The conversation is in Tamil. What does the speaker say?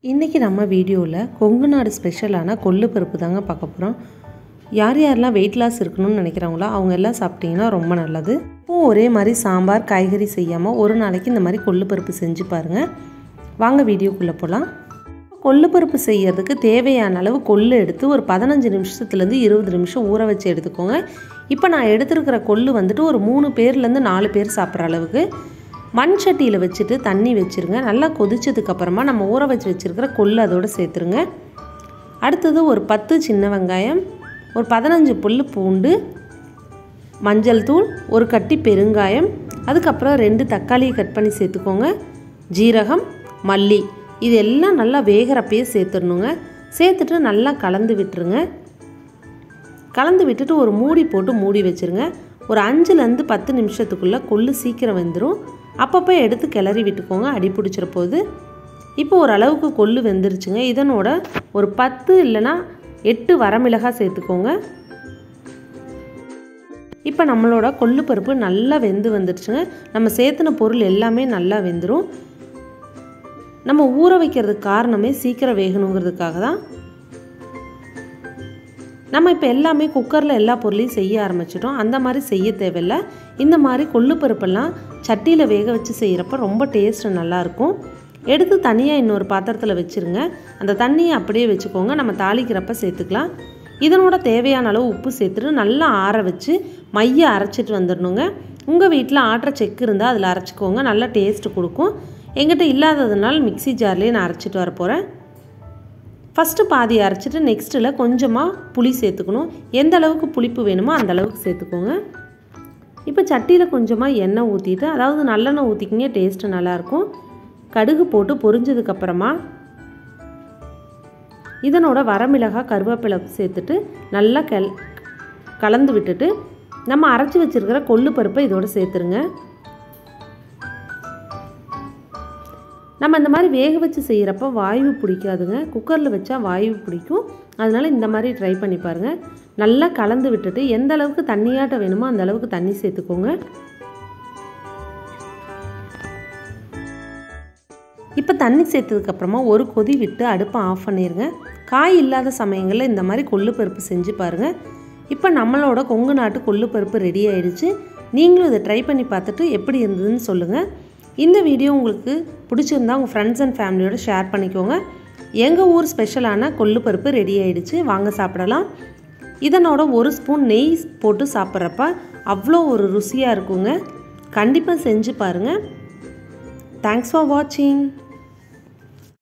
இன்றைக்கி நம்ம வீடியோவில் கொங்கு நாடு ஸ்பெஷலான கொள்ளு பருப்பு தாங்க பார்க்க போகிறோம் யார் யாரெல்லாம் வெயிட் லாஸ் இருக்கணும்னு நினைக்கிறாங்களோ அவங்க எல்லாம் சாப்பிட்டீங்கன்னா ரொம்ப நல்லது இப்போது ஒரே மாதிரி சாம்பார் காய்கறி செய்யாமல் ஒரு நாளைக்கு இந்த மாதிரி கொள்ளு பருப்பு செஞ்சு பாருங்கள் வாங்க வீடியோக்குள்ளே போகலாம் கொள்ளு பருப்பு செய்யறதுக்கு தேவையான அளவு கொள்ளு எடுத்து ஒரு பதினஞ்சு நிமிஷத்துலேருந்து இருபது நிமிஷம் ஊற வச்சு எடுத்துக்கோங்க இப்போ நான் எடுத்துருக்கிற கொள்ளு வந்துட்டு ஒரு மூணு பேர்லேருந்து நாலு பேர் சாப்பிட்ற அளவுக்கு மண் சட்டியில் வச்சுட்டு தண்ணி வச்சுருங்க நல்லா கொதிச்சதுக்கு அப்புறமா நம்ம ஊற வச்சு வச்சுருக்கிற கொள்ளு அதோடு சேர்த்துருங்க அடுத்தது ஒரு பத்து சின்ன வெங்காயம் ஒரு பதினஞ்சு புல் பூண்டு மஞ்சள் தூள் ஒரு கட்டி பெருங்காயம் அதுக்கப்புறம் ரெண்டு தக்காளியை கட் பண்ணி சேர்த்துக்கோங்க ஜீரகம் மல்லி இது எல்லாம் நல்லா வேகிறப்பயே சேர்த்துடணுங்க சேர்த்துட்டு நல்லா கலந்து விட்டுருங்க கலந்து விட்டுட்டு ஒரு மூடி போட்டு மூடி வச்சுருங்க ஒரு அஞ்சுலேருந்து பத்து நிமிஷத்துக்குள்ளே கொள்ளு சீக்கிரம் வெந்துடும் அப்பப்போ எடுத்து கிளறி விட்டுக்கோங்க அடி பிடிச்சிற போது இப்போ ஓரளவுக்கு கொள்ளு வெந்துருச்சுங்க இதனோட ஒரு பத்து இல்லைன்னா எட்டு வரமிளகாய் சேர்த்துக்கோங்க இப்போ நம்மளோட கொள்ளு பருப்பு நல்லா வெந்து வந்துடுச்சுங்க நம்ம சேர்த்துன பொருள் எல்லாமே நல்லா வெந்துடும் நம்ம ஊற வைக்கிறதுக்கு காரணமே சீக்கிரம் வேகணுங்கிறதுக்காக தான் நம்ம இப்போ எல்லாமே குக்கரில் எல்லா பொருளையும் செய்ய ஆரம்பிச்சிட்டோம் அந்த மாதிரி செய்ய தேவையில்ல இந்த மாதிரி கொள்ளு பருப்பெல்லாம் சட்டியில் வேக வச்சு செய்கிறப்ப ரொம்ப டேஸ்ட்டு நல்லாயிருக்கும் எடுத்து தனியாக இன்னொரு பாத்திரத்தில் வச்சுருங்க அந்த தண்ணியை அப்படியே வச்சுக்கோங்க நம்ம தாளிக்கிறப்ப சேர்த்துக்கலாம் இதனோட தேவையான அளவு உப்பு சேர்த்துட்டு நல்லா ஆற வச்சு மைய அரைச்சிட்டு வந்துடணுங்க உங்கள் வீட்டில் ஆட்டுற செக்கு இருந்தால் அதில் அரைச்சிக்கோங்க நல்லா டேஸ்ட்டு கொடுக்கும் எங்கிட்ட இல்லாததுனால மிக்சி ஜார்லேயே நான் அரைச்சிட்டு வர போகிறேன் ஃபஸ்ட்டு பாதி அரைச்சிட்டு நெக்ஸ்ட்டில் கொஞ்சமாக புளி சேர்த்துக்கணும் எந்த அளவுக்கு புளிப்பு வேணுமோ அந்த அளவுக்கு சேர்த்துக்கோங்க இப்போ சட்டியில் கொஞ்சமாக எண்ணெய் ஊற்றிட்டு அதாவது நல்லெண்ணெய் ஊற்றிக்கிங்க டேஸ்ட்டு நல்லாயிருக்கும் கடுகு போட்டு பொரிஞ்சதுக்கப்புறமா இதனோட வரமிளகாய் கருவேப்பிலை சேர்த்துட்டு நல்லா கல் கலந்து விட்டுட்டு நம்ம அரைச்சி வச்சுருக்கிற கொள்ளு பருப்பை இதோடு சேர்த்துருங்க நம்ம இந்த மாதிரி வேக வச்சு செய்கிறப்ப வாயு பிடிக்காதுங்க குக்கரில் வச்சா வாயு பிடிக்கும் அதனால் இந்த மாதிரி ட்ரை பண்ணி பாருங்கள் நல்லா கலந்து விட்டுட்டு எந்த அளவுக்கு தண்ணியாட்ட வேணுமோ அந்த அளவுக்கு தண்ணி சேர்த்துக்கோங்க இப்போ தண்ணி சேர்த்ததுக்கப்புறமா ஒரு கொதி விட்டு அடுப்பை ஆஃப் பண்ணிடுங்க காய் இல்லாத சமயங்களில் இந்த மாதிரி கொள்ளு பருப்பு செஞ்சு பாருங்கள் இப்போ நம்மளோட கொங்கு நாட்டு கொள்ளு பருப்பு ரெடி ஆயிடுச்சு நீங்களும் இதை ட்ரை பண்ணி பார்த்துட்டு எப்படி இருந்ததுன்னு சொல்லுங்கள் இந்த வீடியோ உங்களுக்கு பிடிச்சிருந்தா உங்கள் ஃப்ரெண்ட்ஸ் அண்ட் ஃபேமிலியோட ஷேர் பண்ணிக்கோங்க எங்கள் ஊர் ஸ்பெஷலான கொள்ளு பருப்பு ரெடி ஆயிடுச்சு வாங்க சாப்பிடலாம் இதனோட ஒரு ஸ்பூன் நெய் போட்டு சாப்பிட்றப்ப அவ்வளோ ஒரு ருசியாக இருக்குங்க கண்டிப்பாக செஞ்சு பாருங்கள் தேங்க்ஸ் ஃபார் வாட்சிங்